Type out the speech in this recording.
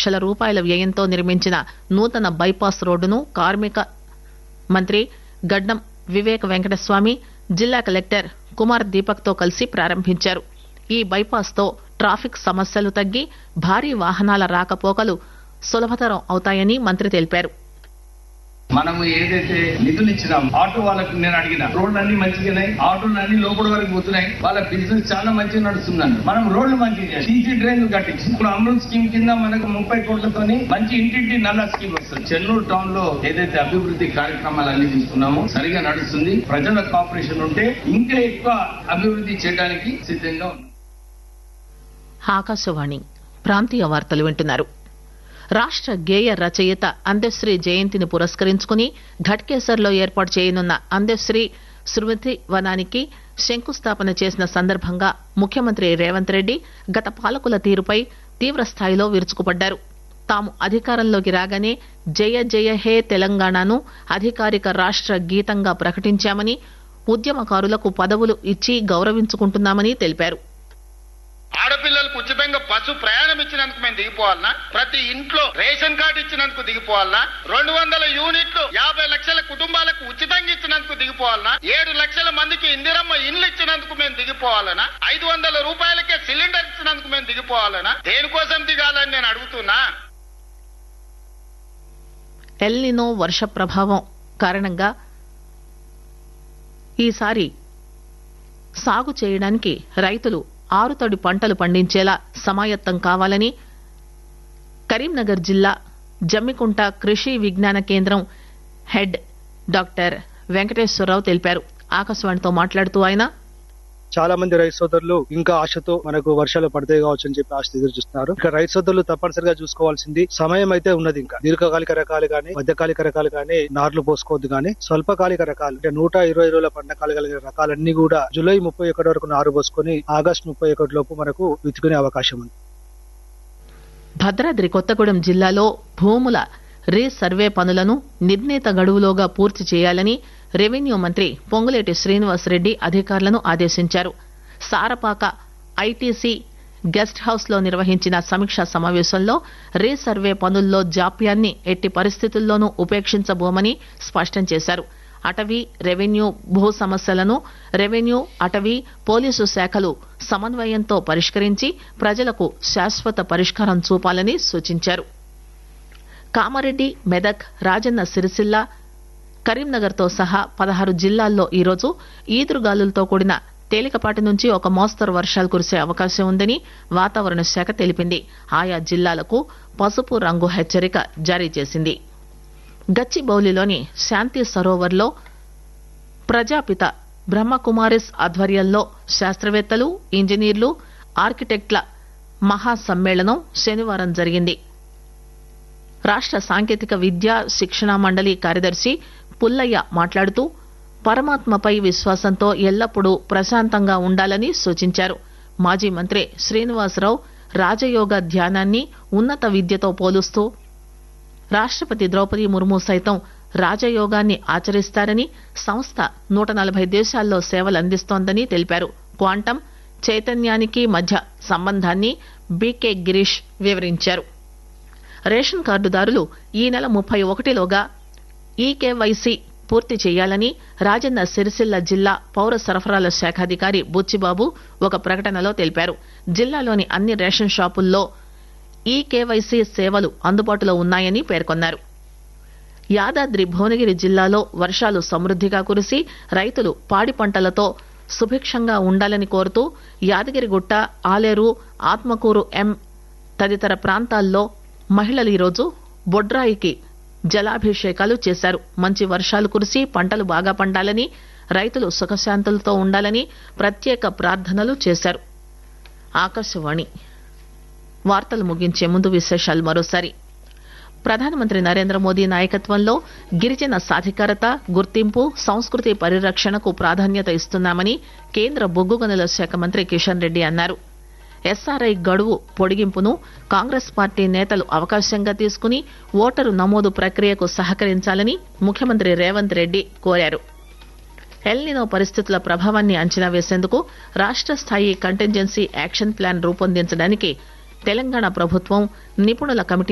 లక్షల రూపాయల వ్యయంతో నిర్మించిన నూతన బైపాస్ రోడ్డును కార్మిక మంత్రి గడ్డం వివేక్ వెంకటస్వామి జిల్లా కలెక్టర్ కుమార్ దీపక్ తో కలిసి ప్రారంభించారు ఈ బైపాస్ తో ట్రాఫిక్ సమస్యలు తగ్గి భారీ వాహనాల రాకపోకలు సులభతరం అవుతాయని మంత్రి తెలిపారు మనము ఏదైతే నిధులు ఇచ్చినాం ఆటో వాళ్ళకు నేను అడిగిన రోడ్లు అన్ని మంచిగానే ఆటోలు అన్ని లోపల వరకు పోతున్నాయి వాళ్ళ బిజినెస్ చాలా మంచిగా నడుస్తుందండి మనం రోడ్లు మంచిగా సీసీ డ్రైన్ కట్టించి ఇప్పుడు అమృత్ స్కీమ్ కింద మనకు ముప్పై కోట్లతోని మంచి ఇంటింటి నల్ల స్కీమ్ వస్తుంది చెన్నూరు టౌన్ లో ఏదైతే అభివృద్ధి కార్యక్రమాలు అన్ని తీసుకున్నామో సరిగా నడుస్తుంది ప్రజల కాపరేషన్ ఉంటే ఇంకా ఎక్కువ అభివృద్ధి చేయడానికి సిద్ధంగా ఉన్నాం ఆకాశవాణి ప్రాంతీయ వార్తలు వింటున్నారు రాష్ట్ర గేయ రచయిత అందశ్రీ జయంతిని పురస్కరించుకుని ఘట్కేసర్లో ఏర్పాటు చేయనున్న అందశ్రీ స్మృతి వనానికి శంకుస్థాపన చేసిన సందర్భంగా ముఖ్యమంత్రి రేవంత్ రెడ్డి గత పాలకుల తీరుపై తీవ్రస్థాయిలో విరుచుకుపడ్డారు తాము అధికారంలోకి రాగానే జయ జయ హే తెలంగాణను అధికారిక రాష్ట్ర గీతంగా ప్రకటించామని ఉద్యమకారులకు పదవులు ఇచ్చి గౌరవించుకుంటున్నామని తెలిపారు ఆడపిల్లలకు ఉచితంగా బస్సు ప్రయాణం ఇచ్చినందుకు మేము దిగిపోవాలనా ప్రతి ఇంట్లో రేషన్ కార్డు ఇచ్చినందుకు దిగిపోవాలనా రెండు వందల యూనిట్లు యాభై లక్షల కుటుంబాలకు ఉచితంగా ఇచ్చినందుకు దిగిపోవాలనా ఏడు లక్షల మందికి ఇందిరమ్మ ఇండ్లు ఇచ్చినందుకు మేము దిగిపోవాలనా ఐదు వందల రూపాయలకే సిలిండర్ ఇచ్చినందుకు మేము దిగిపోవాలనా దేనికోసం దిగాలని నేను అడుగుతున్నా ఎల్నినో వర్ష ప్రభావం కారణంగా ఈసారి సాగు చేయడానికి రైతులు ఆరుతడి పంటలు పండించేలా సమాయత్తం కావాలని కరీంనగర్ జిల్లా జమ్మికుంట కృషి విజ్ఞాన కేంద్రం హెడ్ డాక్టర్ వెంకటేశ్వరరావు తెలిపారు ఆకాశవాణితో మాట్లాడుతూ ఆయన చాలా మంది రైతు సోదరులు ఇంకా ఆశతో మనకు వర్షాలు పడతాయి కావచ్చు అని చెప్పి ఆశ ఎదురు చూస్తున్నారు ఇక రైతు సోదరులు తప్పనిసరిగా చూసుకోవాల్సింది సమయం అయితే ఉన్నది ఇంకా దీర్ఘకాలిక రకాలు కానీ మధ్యకాలిక రకాలు కానీ నార్లు పోసుకోవద్దు కానీ స్వల్పకాలిక రకాలు అంటే నూట ఇరవై రోజుల పంట కలిగిన రకాలన్నీ కూడా జూలై ముప్పై ఒకటి వరకు నారు పోసుకొని ఆగస్టు ముప్పై ఒకటి లోపు మనకు విత్తుకునే అవకాశం ఉంది భద్రాద్రి కొత్తగూడెం జిల్లాలో భూముల రీసర్వే పనులను నిర్ణీత గడువులోగా పూర్తి చేయాలని రెవెన్యూ మంత్రి పొంగులేటి శ్రీనివాసరెడ్డి అధికారులను ఆదేశించారు సారపాక ఐటీసీ గెస్ట్ హౌస్ లో నిర్వహించిన సమీక్షా సమావేశంలో రీసర్వే పనుల్లో జాప్యాన్ని ఎట్టి పరిస్థితుల్లోనూ ఉపేక్షించబోమని స్పష్టం చేశారు అటవీ రెవెన్యూ భూ సమస్యలను రెవెన్యూ అటవీ పోలీసు శాఖలు సమన్వయంతో పరిష్కరించి ప్రజలకు శాశ్వత పరిష్కారం చూపాలని సూచించారు కామారెడ్డి మెదక్ రాజన్న సిరిసిల్ల కరీంనగర్తో సహా పదహారు జిల్లాల్లో ఈరోజు ఈదురుగాలులతో కూడిన తేలికపాటి నుంచి ఒక మోస్తరు వర్షాలు కురిసే అవకాశం ఉందని వాతావరణ శాఖ తెలిపింది ఆయా జిల్లాలకు పసుపు రంగు హెచ్చరిక జారీ చేసింది గచ్చిబౌలిలోని శాంతి సరోవర్లో ప్రజాపిత బ్రహ్మకుమారిస్ ఆధ్వర్యంలో శాస్త్రవేత్తలు ఇంజనీర్లు ఆర్కిటెక్ట్ల మహాసమ్మేళనం శనివారం జరిగింది రాష్ట్ర సాంకేతిక విద్యా శిక్షణ మండలి కార్యదర్శి పుల్లయ్య మాట్లాడుతూ పరమాత్మపై విశ్వాసంతో ఎల్లప్పుడూ ప్రశాంతంగా ఉండాలని సూచించారు మాజీ మంత్రి శ్రీనివాసరావు రాజయోగ ధ్యానాన్ని ఉన్నత విద్యతో పోలుస్తూ రాష్ట్రపతి ద్రౌపది ముర్ము సైతం రాజయోగాన్ని ఆచరిస్తారని సంస్థ నూట నలభై దేశాల్లో సేవలందిస్తోందని తెలిపారు క్వాంటం చైతన్యానికి మధ్య సంబంధాన్ని బీకే గిరీష్ వివరించారు రేషన్ కార్డుదారులు ఈ నెల ముప్పై ఒకటిలోగా ఈకేవైసీ పూర్తి చేయాలని రాజన్న సిరిసిల్ల జిల్లా పౌర సరఫరాల శాఖాధికారి బుచ్చిబాబు ఒక ప్రకటనలో తెలిపారు జిల్లాలోని అన్ని రేషన్ షాపుల్లో ఈ కేవైసీ సేవలు అందుబాటులో ఉన్నాయని పేర్కొన్నారు యాదాద్రి భువనగిరి జిల్లాలో వర్షాలు సమృద్దిగా కురిసి రైతులు పాడి పంటలతో సుభిక్షంగా ఉండాలని కోరుతూ యాదగిరిగుట్ట ఆలేరు ఆత్మకూరు ఎం తదితర ప్రాంతాల్లో మహిళలు ఈరోజు బొడ్రాయికి జలాభిషేకాలు చేశారు మంచి వర్షాలు కురిసి పంటలు బాగా పండాలని రైతులు సుఖశాంతులతో ఉండాలని ప్రత్యేక ప్రార్థనలు చేశారు ఆకాశవాణి వార్తలు ముగించే ముందు విశేషాలు మరోసారి ప్రధానమంత్రి నరేంద్ర మోదీ నాయకత్వంలో గిరిజన సాధికారత గుర్తింపు సంస్కృతి పరిరక్షణకు ప్రాధాన్యత ఇస్తున్నామని కేంద్ర బొగ్గు గనుల శాఖ మంత్రి కిషన్ రెడ్డి అన్నారు ఎస్ఆర్ఐ గడువు పొడిగింపును కాంగ్రెస్ పార్టీ నేతలు అవకాశంగా తీసుకుని ఓటరు నమోదు ప్రక్రియకు సహకరించాలని ముఖ్యమంత్రి రేవంత్ రెడ్డి కోరారు ఎల్నినో పరిస్థితుల ప్రభావాన్ని అంచనా వేసేందుకు రాష్ట్ర స్థాయి కంటింజెన్సీ యాక్షన్ ప్లాన్ రూపొందించడానికి తెలంగాణ ప్రభుత్వం నిపుణుల కమిటీ